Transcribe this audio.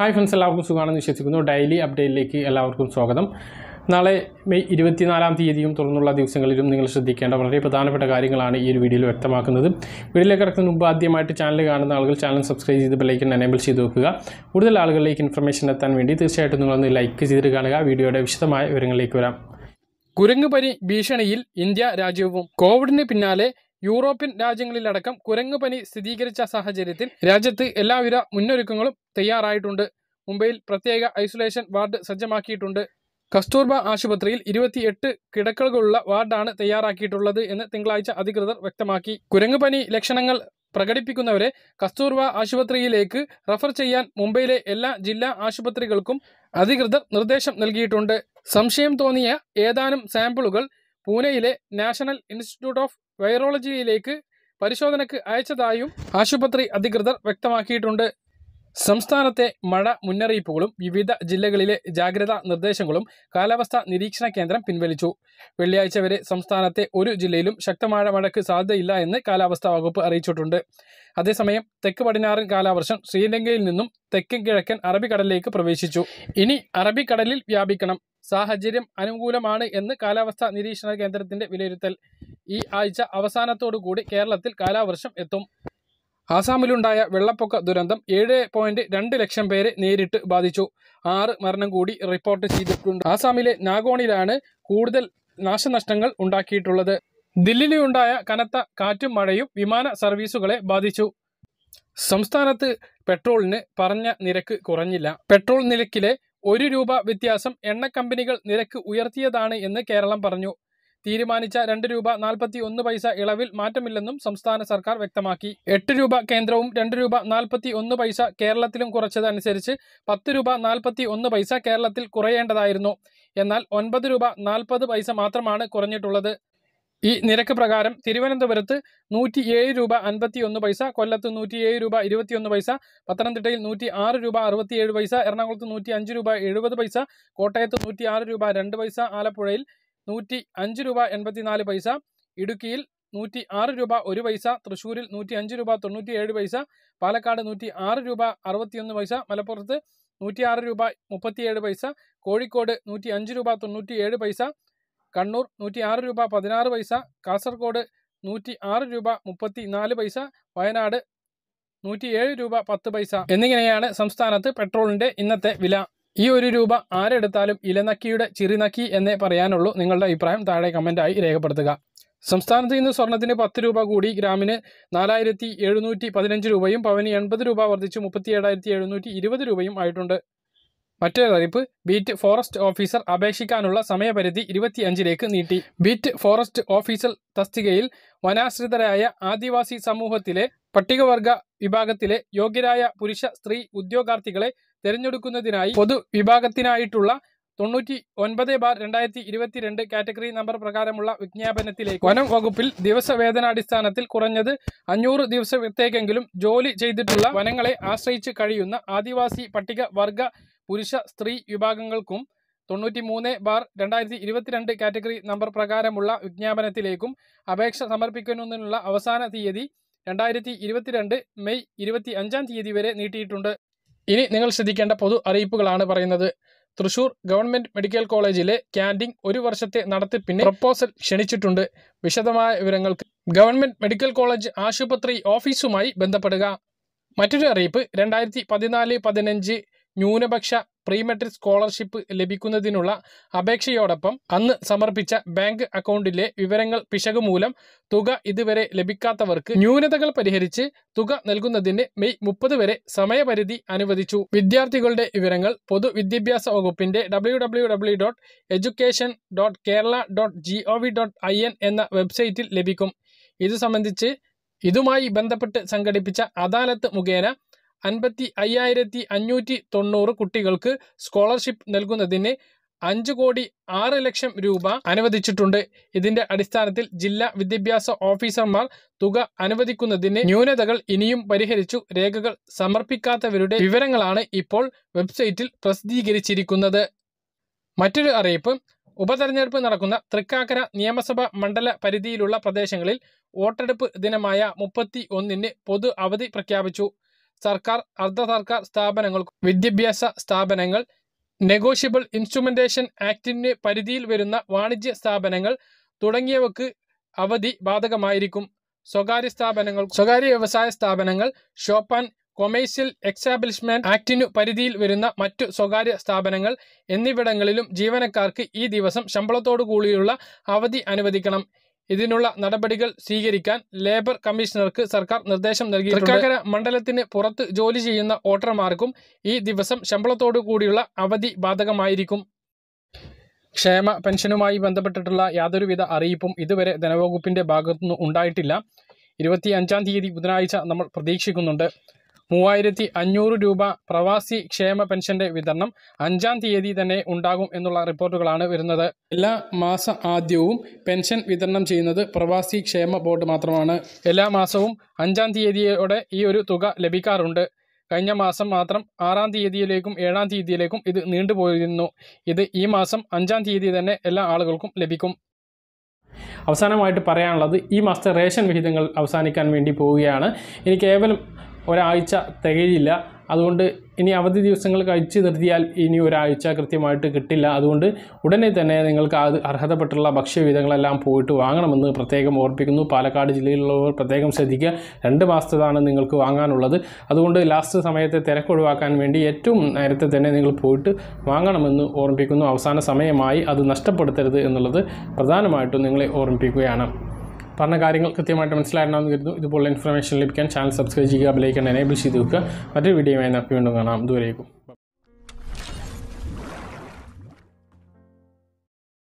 hi friends എല്ലാവർക്കും സുഖമാണെന്ന് വിശ്വസിക്കുന്നു ഡെയിലി അപ്ഡേറ്റിലേക്ക് എല്ലാവർക്കും സ്വാഗതം നാളെ മെയ് ഇരുപത്തിനാലാം തീയതിയും തുടർന്നുള്ള ദിവസങ്ങളിലും നിങ്ങൾ ശ്രദ്ധിക്കേണ്ട വളരെ പ്രധാനപ്പെട്ട കാര്യങ്ങളാണ് ഈ ഒരു വീഡിയോയിൽ വ്യക്തമാക്കുന്നത് വീഡിയോയിലേക്ക് കിടക്കുന്ന മുമ്പ് ആദ്യമായിട്ട് ചാനൽ കാണുന്ന ആളുകൾ ചാനൽ സബ്സ്ക്രൈബ് ചെയ്ത് ബെല്ലൈക്കൻ എനേബിൾ ചെയ്ത് വെക്കുക കൂടുതൽ ആളുകളിലേക്ക് ഇൻഫർമേഷൻ എത്താൻ വേണ്ടി തീർച്ചയായിട്ടും നിങ്ങളൊന്ന് ലൈക്ക് ചെയ്തിട്ട് കാണുക വീഡിയോയുടെ വിശദമായ വിവരങ്ങളിലേക്ക് വരാം കുരങ്ങുപനി ഭീഷണിയിൽ ഇന്ത്യ രാജ്യവും കോവിഡിന് പിന്നാലെ യൂറോപ്യൻ രാജ്യങ്ങളിലടക്കം കുരങ്ങുപനി സ്ഥിരീകരിച്ച സാഹചര്യത്തിൽ രാജ്യത്ത് എല്ലാവിധ മുന്നൊരുക്കങ്ങളും തയ്യാറായിട്ടുണ്ട് മുംബൈയിൽ പ്രത്യേക ഐസൊലേഷൻ വാർഡ് സജ്ജമാക്കിയിട്ടുണ്ട് കസ്തൂർബ ആശുപത്രിയിൽ ഇരുപത്തിയെട്ട് കിടക്കകളുള്ള വാർഡാണ് തയ്യാറാക്കിയിട്ടുള്ളത് എന്ന് തിങ്കളാഴ്ച അധികൃതർ വ്യക്തമാക്കി കുരങ്ങുപനി ലക്ഷണങ്ങൾ പ്രകടിപ്പിക്കുന്നവരെ കസ്തൂർബ ആശുപത്രിയിലേക്ക് റഫർ ചെയ്യാൻ മുംബൈയിലെ എല്ലാ ജില്ലാ ആശുപത്രികൾക്കും അധികൃതർ നിർദ്ദേശം നൽകിയിട്ടുണ്ട് സംശയം തോന്നിയ ഏതാനും സാമ്പിളുകൾ പൂനെയിലെ നാഷണൽ ഇൻസ്റ്റിറ്റ്യൂട്ട് ഓഫ് വൈറോളജിയിലേക്ക് പരിശോധനയ്ക്ക് അയച്ചതായും ആശുപത്രി അധികൃതർ വ്യക്തമാക്കിയിട്ടുണ്ട് സംസ്ഥാനത്തെ മഴ മുന്നറിയിപ്പുകളും വിവിധ ജില്ലകളിലെ ജാഗ്രതാ നിർദ്ദേശങ്ങളും കാലാവസ്ഥാ നിരീക്ഷണ കേന്ദ്രം പിൻവലിച്ചു വെള്ളിയാഴ്ച വരെ സംസ്ഥാനത്തെ ഒരു ജില്ലയിലും ശക്തമായ മഴയ്ക്ക് സാധ്യതയില്ല എന്ന് കാലാവസ്ഥാ വകുപ്പ് അറിയിച്ചിട്ടുണ്ട് അതേസമയം തെക്ക് പടിഞ്ഞാറൻ കാലാവർഷം ശ്രീലങ്കയിൽ നിന്നും തെക്കൻ കിഴക്കൻ അറബിക്കടലിലേക്ക് പ്രവേശിച്ചു ഇനി അറബിക്കടലിൽ വ്യാപിക്കണം സാഹചര്യം അനുകൂലമാണ് എന്ന് കാലാവസ്ഥാ നിരീക്ഷണ കേന്ദ്രത്തിന്റെ വിലയിരുത്തൽ ഈ ആഴ്ച അവസാനത്തോടു കൂടി കേരളത്തിൽ കാലാവർഷം എത്തും ആസാമിലുണ്ടായ വെള്ളപ്പൊക്ക ദുരന്തം ഏഴ് പോയിന്റ് രണ്ട് ലക്ഷം പേരെ നേരിട്ട് ബാധിച്ചു ആറ് മരണം കൂടി റിപ്പോർട്ട് ചെയ്തിട്ടുണ്ട് ആസാമിലെ നാഗോണിലാണ് കൂടുതൽ നാശനഷ്ടങ്ങൾ ഉണ്ടാക്കിയിട്ടുള്ളത് ദില്ലിയിലുണ്ടായ കനത്ത കാറ്റും മഴയും വിമാന സർവീസുകളെ ബാധിച്ചു സംസ്ഥാനത്ത് പെട്രോളിന് പറഞ്ഞ നിരക്ക് കുറഞ്ഞില്ല പെട്രോൾ നിരക്കിലെ ഒരു രൂപ വ്യത്യാസം എണ്ണ കമ്പനികൾ നിരക്ക് ഉയർത്തിയതാണ് എന്ന് കേരളം പറഞ്ഞു തീരുമാനിച്ച രണ്ട് രൂപ നാൽപ്പത്തി ഒന്ന് പൈസ ഇളവിൽ മാറ്റമില്ലെന്നും സംസ്ഥാന സർക്കാർ വ്യക്തമാക്കി എട്ട് രൂപ കേന്ദ്രവും രണ്ട് രൂപ നാൽപ്പത്തി ഒന്ന് പൈസ കേരളത്തിലും കുറച്ചതനുസരിച്ച് പത്ത് രൂപ നാൽപ്പത്തി ഒന്ന് പൈസ കേരളത്തിൽ കുറയേണ്ടതായിരുന്നു എന്നാൽ ഒൻപത് രൂപ നാൽപ്പത് പൈസ മാത്രമാണ് കുറഞ്ഞിട്ടുള്ളത് ഈ നിരക്ക് പ്രകാരം തിരുവനന്തപുരത്ത് നൂറ്റി ഏഴ് രൂപ അൻപത്തി ഒന്ന് പൈസ കൊല്ലത്ത് നൂറ്റി ഏഴ് രൂപ ഇരുപത്തിയൊന്ന് പൈസ പത്തനംതിട്ടയിൽ നൂറ്റി ആറ് രൂപ അറുപത്തിയേഴ് പൈസ എറണാകുളത്ത് നൂറ്റി അഞ്ച് രൂപ എഴുപത് പൈസ കോട്ടയത്ത് നൂറ്റി ആറ് രൂപ രണ്ട് പൈസ ആലപ്പുഴയിൽ നൂറ്റി അഞ്ച് രൂപ എൺപത്തിനാല് പൈസ ഇടുക്കിയിൽ നൂറ്റി ആറ് രൂപ ഒരു പൈസ തൃശ്ശൂരിൽ നൂറ്റി അഞ്ച് രൂപ തൊണ്ണൂറ്റി ഏഴ് പൈസ പാലക്കാട് നൂറ്റി ആറ് രൂപ അറുപത്തിയൊന്ന് പൈസ മലപ്പുറത്ത് നൂറ്റി ആറ് രൂപ മുപ്പത്തിയേഴ് പൈസ കോഴിക്കോട് നൂറ്റി അഞ്ച് രൂപ തൊണ്ണൂറ്റി ഏഴ് പൈസ കണ്ണൂർ നൂറ്റി ആറ് രൂപ പതിനാറ് പൈസ കാസർഗോഡ് നൂറ്റി ആറ് രൂപ മുപ്പത്തി നാല് പൈസ വയനാട് നൂറ്റി ഏഴ് രൂപ പത്ത് പൈസ എന്നിങ്ങനെയാണ് സംസ്ഥാനത്ത് പെട്രോളിന്റെ ഇന്നത്തെ വില ഈ ഒരു രൂപ ആരെടുത്താലും ഇലനക്കിയുടെ ചിറിനക്കി എന്നേ പറയാനുള്ളൂ നിങ്ങളുടെ അഭിപ്രായം താഴെ കമൻ്റായി രേഖപ്പെടുത്തുക സംസ്ഥാനത്ത് ഇന്ന് സ്വർണത്തിന് പത്ത് രൂപ കൂടി ഗ്രാമിന് നാലായിരത്തി എഴുന്നൂറ്റി പതിനഞ്ച് രൂപയും പവന് എൺപത് രൂപ വർദ്ധിച്ച് മുപ്പത്തി ഏഴായിരത്തി എഴുന്നൂറ്റി ഇരുപത് രൂപയും ആയിട്ടുണ്ട് മറ്റൊരു അറിയിപ്പ് ബീറ്റ് ഫോറസ്റ്റ് ഓഫീസർ അപേക്ഷിക്കാനുള്ള സമയപരിധി ഇരുപത്തിയഞ്ചിലേക്ക് നീട്ടി ബീറ്റ് ഫോറസ്റ്റ് ഓഫീസർ തസ്തികയിൽ വനാശ്രിതരായ ആദിവാസി സമൂഹത്തിലെ പട്ടികവർഗ വിഭാഗത്തിലെ യോഗ്യരായ പുരുഷ സ്ത്രീ ഉദ്യോഗാർത്ഥികളെ തിരഞ്ഞെടുക്കുന്നതിനായി പൊതു വിഭാഗത്തിനായിട്ടുള്ള തൊണ്ണൂറ്റി ഒൻപത് ബാർ രണ്ടായിരത്തി ഇരുപത്തിരണ്ട് കാറ്റഗറി നമ്പർ പ്രകാരമുള്ള വിജ്ഞാപനത്തിലേക്ക് വനം വകുപ്പിൽ ദിവസവേതനാടിസ്ഥാനത്തിൽ കുറഞ്ഞത് അഞ്ഞൂറ് ദിവസത്തേക്കെങ്കിലും ജോലി ചെയ്തിട്ടുള്ള വനങ്ങളെ ആശ്രയിച്ച് കഴിയുന്ന ആദിവാസി പട്ടിക വർഗ പുരുഷ സ്ത്രീ വിഭാഗങ്ങൾക്കും തൊണ്ണൂറ്റി മൂന്ന് ബാർ രണ്ടായിരത്തി ഇരുപത്തിരണ്ട് കാറ്റഗറി നമ്പർ പ്രകാരമുള്ള വിജ്ഞാപനത്തിലേക്കും അപേക്ഷ സമർപ്പിക്കുന്നതിനുള്ള അവസാന തീയതി രണ്ടായിരത്തി ഇരുപത്തിരണ്ട് മെയ് ഇരുപത്തി അഞ്ചാം തീയതി വരെ നീട്ടിയിട്ടുണ്ട് ഇനി നിങ്ങൾ ശ്രദ്ധിക്കേണ്ട പൊതു അറിയിപ്പുകളാണ് പറയുന്നത് തൃശൂർ ഗവൺമെന്റ് മെഡിക്കൽ കോളേജിലെ ക്യാൻറ്റീൻ ഒരു വർഷത്തെ നടത്തിപ്പിന് പ്രപ്പോസൽ ക്ഷണിച്ചിട്ടുണ്ട് വിശദമായ വിവരങ്ങൾക്ക് ഗവൺമെന്റ് മെഡിക്കൽ കോളേജ് ആശുപത്രി ഓഫീസുമായി ബന്ധപ്പെടുക മറ്റൊരു അറിയിപ്പ് രണ്ടായിരത്തി പതിനാല് പതിനഞ്ച് ന്യൂനപക്ഷ പ്രീമെട്രിക് സ്കോളർഷിപ്പ് ലഭിക്കുന്നതിനുള്ള അപേക്ഷയോടൊപ്പം അന്ന് സമർപ്പിച്ച ബാങ്ക് അക്കൗണ്ടിലെ വിവരങ്ങൾ പിശക് മൂലം തുക ഇതുവരെ ലഭിക്കാത്തവർക്ക് ന്യൂനതകൾ പരിഹരിച്ച് തുക നൽകുന്നതിന് മെയ് മുപ്പത് വരെ സമയപരിധി അനുവദിച്ചു വിദ്യാർത്ഥികളുടെ വിവരങ്ങൾ പൊതുവിദ്യാഭ്യാസ വകുപ്പിന്റെ W W W dot education dot Kerala dot G O V dot I N എന്ന വെബ്സൈറ്റിൽ ലഭിക്കും ഇത് സംബന്ധിച്ച് ഇതുമായി ബന്ധപ്പെട്ട് സംഘടിപ്പിച്ച അദാലത്ത് മുഖേന അൻപത്തി അയ്യായിരത്തി അഞ്ഞൂറ്റി തൊണ്ണൂറ് കുട്ടികൾക്ക് സ്കോളർഷിപ്പ് നൽകുന്നതിന് അഞ്ച് കോടി ആറ് ലക്ഷം രൂപ അനുവദിച്ചിട്ടുണ്ട് ഇതിന്റെ അടിസ്ഥാനത്തിൽ ജില്ലാ വിദ്യാഭ്യാസ ഓഫീസർമാർ തുക അനുവദിക്കുന്നതിന് ന്യൂനതകൾ ഇനിയും പരിഹരിച്ചു രേഖകൾ സമർപ്പിക്കാത്തവരുടെ വിവരങ്ങളാണ് ഇപ്പോൾ വെബ്സൈറ്റിൽ പ്രസിദ്ധീകരിച്ചിരിക്കുന്നത് മറ്റൊരു അറിയിപ്പ് ഉപതെരഞ്ഞെടുപ്പ് നടക്കുന്ന തൃക്കാക്കര നിയമസഭാ മണ്ഡല പരിധിയിലുള്ള പ്രദേശങ്ങളിൽ വോട്ടെടുപ്പ് ദിനമായ മുപ്പത്തി ഒന്നിന് പൊതു അവധി പ്രഖ്യാപിച്ചു സർക്കാർ അർദ്ധ സർക്കാർ സ്ഥാപനങ്ങൾക്കും വിദ്യാഭ്യാസ സ്ഥാപനങ്ങൾ നെഗോഷ്യബിൾ ഇൻസ്ട്രുമെന്റേഷൻ ആക്ടിന് പരിധിയിൽ വരുന്ന വാണിജ്യ സ്ഥാപനങ്ങൾ തുടങ്ങിയവക്ക് അവധി ബാധകമായിരിക്കും സ്വകാര്യ സ്ഥാപനങ്ങൾ സ്വകാര്യ വ്യവസായ സ്ഥാപനങ്ങൾ ഷോപ്പ് ആൻഡ് കൊമേഴ്സ്യൽ എക്സാബ്ലിഷ്മെന്റ് ആക്ടിനു പരിധിയിൽ വരുന്ന മറ്റു സ്വകാര്യ സ്ഥാപനങ്ങൾ എന്നിവിടങ്ങളിലും ജീവനക്കാർക്ക് ഈ ദിവസം ശമ്പളത്തോടു കൂടിയുള്ള അവധി അനുവദിക്കണം ഇതിനുള്ള നടപടികൾ സ്വീകരിക്കാൻ ലേബർ കമ്മീഷണർക്ക് സർക്കാർ നിർദ്ദേശം നൽകി തൃക്കാക്കര മണ്ഡലത്തിന് പുറത്ത് ജോലി ചെയ്യുന്ന വോട്ടർമാർക്കും ഈ ദിവസം ശമ്പളത്തോടു കൂടിയുള്ള അവധി ബാധകമായിരിക്കും ക്ഷേമ പെൻഷനുമായി ബന്ധപ്പെട്ടിട്ടുള്ള യാതൊരുവിധ അറിയിപ്പും ഇതുവരെ ധനവകുപ്പിന്റെ ഭാഗത്തുനിന്ന് ഉണ്ടായിട്ടില്ല ഇരുപത്തി അഞ്ചാം തീയതി ബുധനാഴ്ച നമ്മൾ പ്രതീക്ഷിക്കുന്നുണ്ട് മൂവായിരത്തി അഞ്ഞൂറ് രൂപ പ്രവാസി ക്ഷേമ പെൻഷന്റെ വിതരണം അഞ്ചാം തീയതി തന്നെ ഉണ്ടാകും എന്നുള്ള റിപ്പോർട്ടുകളാണ് വരുന്നത് എല്ലാ മാസ ആദ്യവും പെൻഷൻ വിതരണം ചെയ്യുന്നത് പ്രവാസി ക്ഷേമ ബോർഡ് മാത്രമാണ് എല്ലാ മാസവും അഞ്ചാം തീയതിയോടെ ഈ ഒരു തുക ലഭിക്കാറുണ്ട് കഴിഞ്ഞ മാസം മാത്രം ആറാം തീയതിയിലേക്കും ഏഴാം തീയതിയിലേക്കും ഇത് നീണ്ടുപോയിരുന്നു ഇത് ഈ മാസം അഞ്ചാം തീയതി തന്നെ എല്ലാ ആളുകൾക്കും ലഭിക്കും അവസാനമായിട്ട് പറയാനുള്ളത് ഈ മാസത്തെ റേഷൻ വിഹിതങ്ങൾ അവസാനിക്കാൻ വേണ്ടി പോവുകയാണ് ഇനി കേവലം ഒരാഴ്ച തികയില്ല അതുകൊണ്ട് ഇനി അവധി ദിവസങ്ങൾ കഴിച്ച് നിർത്തിയാൽ ഇനി ഒരാഴ്ച കൃത്യമായിട്ട് കിട്ടില്ല അതുകൊണ്ട് ഉടനെ തന്നെ നിങ്ങൾക്ക് അത് അർഹതപ്പെട്ടുള്ള ഭക്ഷ്യവിധങ്ങളെല്ലാം പോയിട്ട് വാങ്ങണമെന്ന് പ്രത്യേകം ഓർപ്പിക്കുന്നു പാലക്കാട് ജില്ലയിലുള്ളവർ പ്രത്യേകം ശ്രദ്ധിക്കുക രണ്ട് മാസത്തേതാണ് നിങ്ങൾക്ക് വാങ്ങാനുള്ളത് അതുകൊണ്ട് ലാസ്റ്റ് സമയത്തെ തിരക്കൊഴിവാക്കാൻ വേണ്ടി ഏറ്റവും നേരത്തെ തന്നെ നിങ്ങൾ പോയിട്ട് വാങ്ങണമെന്ന് ഓർമ്മിപ്പിക്കുന്നു അവസാന സമയമായി അത് നഷ്ടപ്പെടുത്തരുത് എന്നുള്ളത് പ്രധാനമായിട്ടും നിങ്ങളെ ഓർമ്മിപ്പിക്കുകയാണ് പറഞ്ഞ കാര്യങ്ങൾ കൃത്യമായിട്ട് മനസ്സിലായിരുന്നെന്ന് കരുതുന്നു ഇതുപോലുള്ള ഇൻഫർമേഷൻ ലഭിക്കാൻ ചാനൽ സബ്സ്ക്രൈബ് ചെയ്യുക ബെലൈക്കൺ എനേബിൾ ചെയ്ത് വെക്കുക മറ്റൊരു വീഡിയോയുമായി നമുക്ക് വീണ്ടും കാണാം ദൂരേക്കും